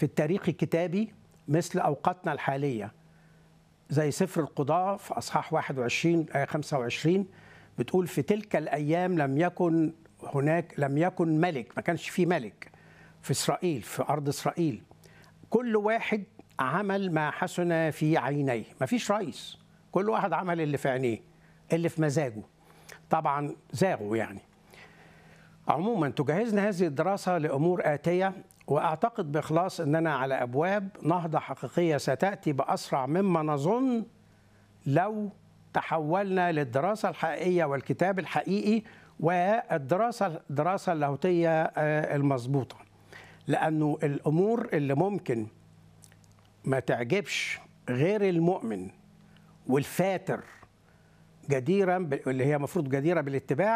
في التاريخ الكتابي مثل أوقاتنا الحالية زي سفر القضاء في أصحاح 21 آية 25 بتقول في تلك الأيام لم يكن هناك لم يكن ملك ما كانش في ملك في إسرائيل في أرض إسرائيل كل واحد عمل ما حسن في عينيه ما فيش رئيس كل واحد عمل اللي في عينيه اللي في مزاجه طبعا زاغوا يعني عموما تجهزنا هذه الدراسة لأمور آتية وأعتقد بإخلاص أننا على أبواب نهضة حقيقية ستأتي بأسرع مما نظن لو تحولنا للدراسة الحقيقية والكتاب الحقيقي والدراسة الدراسة اللاهوتية المظبوطة لأنه الأمور اللي ممكن ما تعجبش غير المؤمن والفاتر جديرا اللي هي المفروض جديرة بالاتباع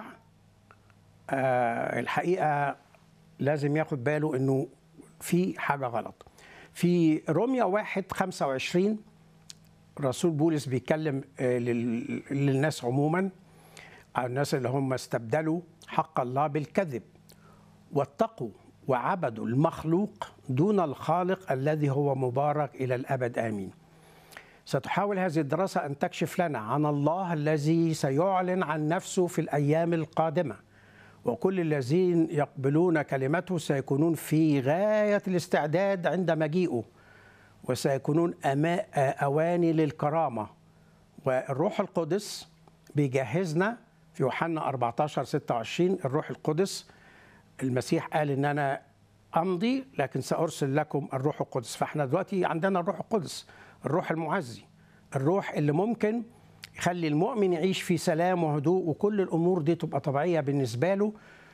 آه الحقيقة لازم ياخد باله انه في حاجة غلط في روميا واحد 25 رسول بولس بيتكلم آه للناس عموما الناس اللي هم استبدلوا حق الله بالكذب واتقوا وعبدوا المخلوق دون الخالق الذي هو مبارك الى الابد امين. ستحاول هذه الدراسه ان تكشف لنا عن الله الذي سيعلن عن نفسه في الايام القادمه. وكل الذين يقبلون كلمته سيكونون في غايه الاستعداد عند مجيئه وسيكونون اواني للكرامه والروح القدس بيجهزنا في يوحنا 14 26 الروح القدس المسيح قال ان انا امضي لكن سارسل لكم الروح القدس فاحنا دلوقتي عندنا الروح القدس الروح المعزي الروح اللي ممكن يخلي المؤمن يعيش في سلام وهدوء وكل الامور دي تبقى طبيعيه بالنسبه له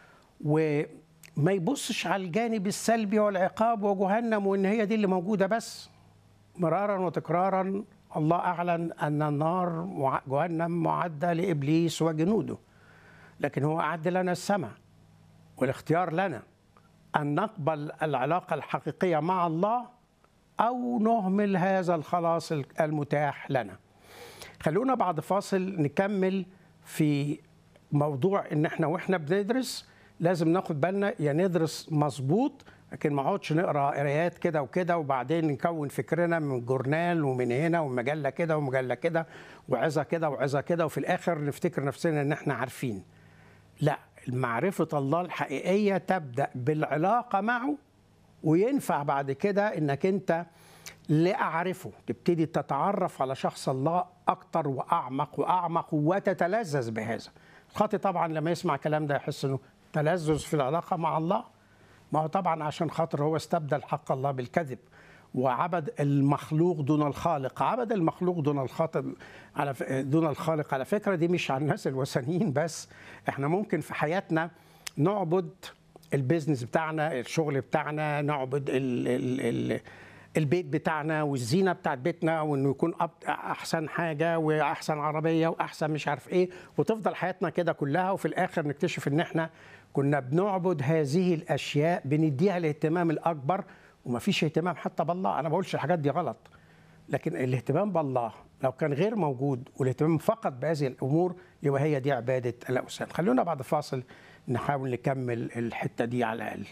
وما يبصش على الجانب السلبي والعقاب وجهنم وان هي دي اللي موجوده بس مرارا وتكرارا الله اعلن ان النار جهنم معده لابليس وجنوده لكن هو اعد لنا السماء والاختيار لنا ان نقبل العلاقه الحقيقيه مع الله او نهمل هذا الخلاص المتاح لنا. خلونا بعد فاصل نكمل في موضوع ان احنا واحنا بندرس لازم ناخد بالنا يا ندرس مظبوط لكن ما اقعدش نقرا قرايات كده وكده وبعدين نكون فكرنا من جورنال ومن هنا ومجله كده ومجله كده وعظه كده وعظه كده وفي الاخر نفتكر نفسنا ان احنا عارفين. لا معرفة الله الحقيقية تبدأ بالعلاقة معه وينفع بعد كده انك انت لأعرفه تبتدي تتعرف على شخص الله أكتر وأعمق وأعمق وتتلذذ بهذا الخاطئ طبعا لما يسمع الكلام ده يحس انه تلذذ في العلاقة مع الله ما هو طبعا عشان خاطر هو استبدل حق الله بالكذب وعبد المخلوق دون الخالق عبد المخلوق دون الخاطئ على دون الخالق على فكره دي مش على الناس الوثنيين بس احنا ممكن في حياتنا نعبد البيزنس بتاعنا الشغل بتاعنا نعبد ال ال ال البيت بتاعنا والزينه بتاعت بيتنا وانه يكون احسن حاجه واحسن عربيه واحسن مش عارف ايه وتفضل حياتنا كده كلها وفي الاخر نكتشف ان احنا كنا بنعبد هذه الاشياء بنديها الاهتمام الاكبر وما فيش اهتمام حتى بالله انا بقولش الحاجات دي غلط لكن الاهتمام بالله لو كان غير موجود والاهتمام فقط بهذه الامور يبقى هي دي عباده الاوثان خلونا بعد فاصل نحاول نكمل الحته دي على الاقل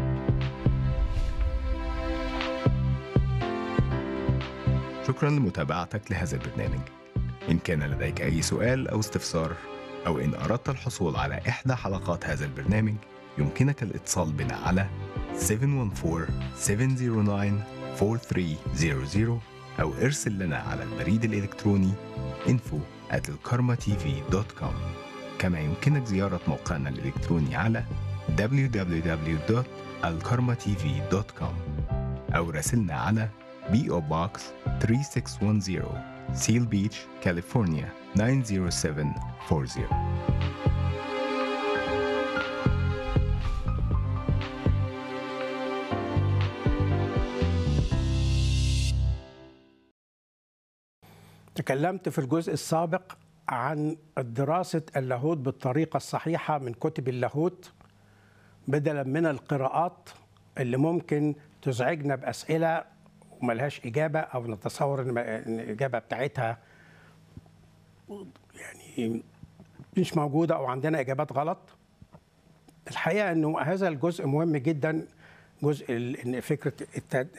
شكرا لمتابعتك لهذا البرنامج إن كان لديك أي سؤال أو استفسار أو إن أردت الحصول على إحدى حلقات هذا البرنامج يمكنك الاتصال بنا على 714-709-4300 أو ارسل لنا على البريد الإلكتروني info at الكارما-tv.com كما يمكنك زيارة موقعنا الإلكتروني على www.alkarmatv.com أو راسلنا على PO Box 3610 Seal Beach, California 90740 تكلمت في الجزء السابق عن دراسة اللاهوت بالطريقة الصحيحة من كتب اللاهوت بدلا من القراءات اللي ممكن تزعجنا بأسئلة وملهاش إجابة أو نتصور إن الإجابة بتاعتها يعني مش موجودة أو عندنا إجابات غلط الحقيقة أنه هذا الجزء مهم جدا جزء إن فكرة